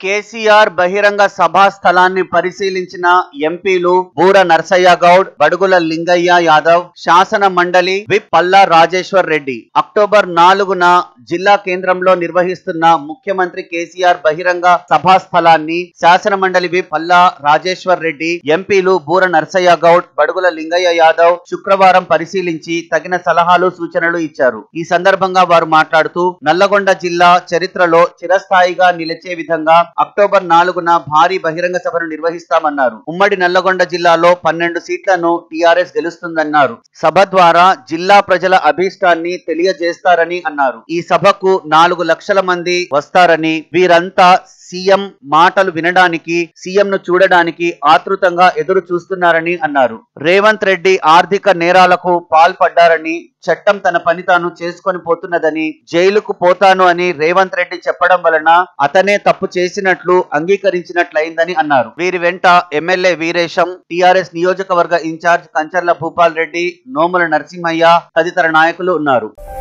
కేసీఆర్ బహిరంగ సభా స్థలాన్ని పరిశీలించిన ఎంపీలు బూర నర్సయ్య గౌడ్ బడుగుల లింగయ్య యాదవ్ శాసన మండలి విప్ పల్లా రాజేశ్వర్ రెడ్డి అక్టోబర్ నాలుగున జిల్లా కేంద్రంలో నిర్వహిస్తున్న ముఖ్యమంత్రి కేసీఆర్ బహిరంగ సభా స్థలాన్ని శాసన మండలి విప్ పల్లా రాజేశ్వర్ రెడ్డి ఎంపీలు బూర నర్సయ్య గౌడ్ బడుగుల లింగయ్య యాదవ్ శుక్రవారం పరిశీలించి తగిన సలహాలు సూచనలు ఇచ్చారు ఈ సందర్భంగా వారు మాట్లాడుతూ నల్లగొండ జిల్లా చరిత్రలో చిరస్థాయిగా నిలిచే విధంగా అక్టోబర్ నాలుగున భారీ బహిరంగ సభను నిర్వహిస్తామన్నారు ఉమ్మడి నల్లగొండ జిల్లాలో పన్నెండు సీట్లను టీఆర్ఎస్ గెలుస్తుందన్నారు సభ ద్వారా జిల్లా ప్రజల అభీష్టాన్ని తెలియజేస్తారని అన్నారు ఈ సభకు నాలుగు లక్షల మంది వస్తారని వీరంతా సీఎం మాటలు వినడానికి సీఎం ను చూడడానికి ఆతృతంగా ఎదురు చూస్తున్నారని అన్నారు రేవంత్ రెడ్డి ఆర్థిక నేరాలకు పాల్పడ్డారని చట్టం తన పని తాను చేసుకొని పోతున్నదని జైలుకు పోతాను అని రేవంత్ రెడ్డి చెప్పడం వలన అతనే తప్పు చేసినట్లు అంగీకరించినట్లయిందని అన్నారు వీరి వెంట ఎమ్మెల్యే వీరేశం టిఆర్ఎస్ నియోజకవర్గ ఇన్ఛార్జ్ కంచర్ల భూపాల్ రెడ్డి నోముల నరసింహయ్య తదితర నాయకులు ఉన్నారు